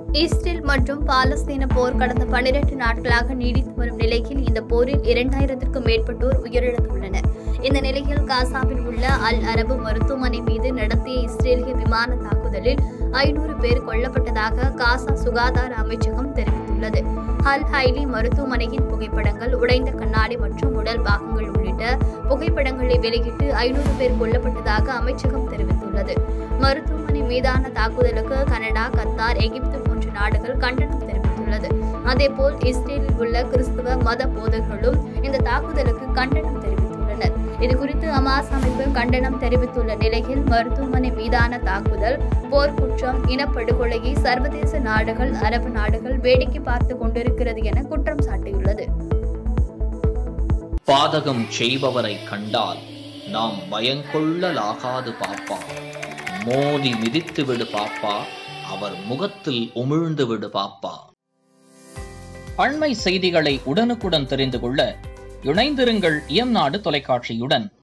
Israel மற்றும் பாலஸ்தீன போர் கடந்த பனிரெண்டு நாட்களாக நீடித்து வரும் நிலையில் இந்த போரில் இரண்டாயிரத்திற்கும் மேற்பட்டோர் உயிரிழந்துள்ளனர் இந்த நிலையில் காசாவில் உள்ள அல் அரபு மருத்துவமனை மீது நடத்திய இஸ்ரேலிய விமான தாக்குதலில் ஐநூறு பேர் கொல்லப்பட்டதாக காசா சுகாதார அமைச்சகம் தெரிவித்துள்ளது அல் ஹைலி மருத்துவமனையின் புகைப்படங்கள் உடைந்த கண்ணாடி மற்றும் உடல் பாகங்கள் உள்ளிட்ட புகைப்படங்களை வெளியிட்டு ஐநூறு பேர் கொல்லப்பட்டதாக அமைச்சகம் தெரிவித்துள்ளது மருத்துவமனை மீதான தாக்குதலுக்கு கனடா கத்தார் எகிப்து போன்ற நாடுகள் கண்டனம் தெரிவித்துள்ளது அதேபோல் இஸ்ரேலில் உள்ள கிறிஸ்துவ மத போதகர்களும் இந்த தாக்குதலுக்கு கண்டனம் தெரிவித்துள்ளனர் இதுகுறித்து அமாஸ் அமைப்பு கண்டனம் தெரிவித்துள்ள நிலையில் மருத்துவமனை மீதான தாக்குதல் போர்க்குற்றம் இனப்படுகொலையை சர்வதேச நாடுகள் அரபு நாடுகள் வேடிக்கை பார்த்து கொண்டிருக்கிறது என குற்றம் சாட்டியுள்ளது பாதகம் செய்பவரை கண்டால் நாம் பயங்கொள்ளலாகாது பாப்பா மோதி மிதித்து விடு பாப்பா அவர் முகத்தில் உமிழ்ந்து விடு பாப்பா அண்மை செய்திகளை உடனுக்குடன் தெரிந்து கொள்ள இணைந்திருங்கள் இயம்நாடு தொலைக்காட்சியுடன்